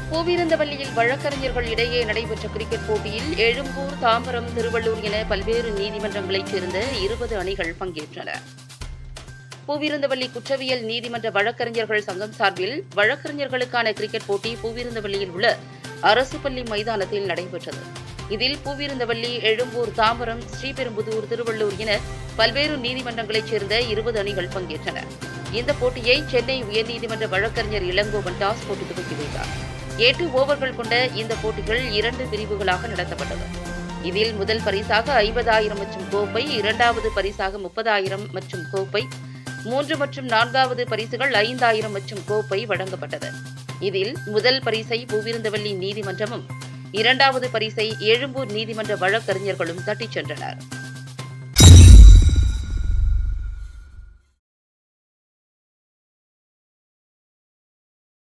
பூவிருந்தவல்லியில் வழக்கறிஞர்கள் இடையே நடைபெற்ற கிரிக்கெட் போட்டியில் எழும்பூர் தாம்பரம் திருவள்ளூர் என பல்வேறு நீதிமன்றங்களைச் சேர்ந்த இருபது அணிகள் பங்கேற்றன பூவிருந்தவல்லி குற்றவியல் நீதிமன்ற வழக்கறிஞர்கள் சங்கம் சார்பில் வழக்கறிஞர்களுக்கான கிரிக்கெட் போட்டி பூவிருந்தவல்லியில் உள்ள அரசு பள்ளி மைதானத்தில் நடைபெற்றது இதில் பூவிருந்தவல்லி எழும்பூர் தாம்பரம் ஸ்ரீபெரும்புதூர் திருவள்ளூர் என பல்வேறு நீதிமன்றங்களைச் சேர்ந்த இருபது அணிகள் பங்கேற்றன இந்த போட்டியை சென்னை உயர்நீதிமன்ற வழக்கறிஞர் இளங்கோவன் டாஸ் போட்டு துவக்கி வைத்தார் எட்டு ஓவர்கள் கொண்ட இந்த போட்டிகள் இரண்டு பிரிவுகளாக நடத்தப்பட்டது இதில் முதல் பரிசாக ஐம்பதாயிரம் மற்றும் கோப்பை இரண்டாவது பரிசாக முப்பதாயிரம் மற்றும் கோப்பை மூன்று மற்றும் நான்காவது பரிசுகள் ஐந்தாயிரம் மற்றும் கோப்பை வழங்கப்பட்டது இதில் முதல் பரிசை பூவிருந்தவல்லி நீதிமன்றமும் இரண்டாவது பரிசை எழும்பூர் நீதிமன்ற வழக்கறிஞர்களும் தட்டிச் சென்றனர்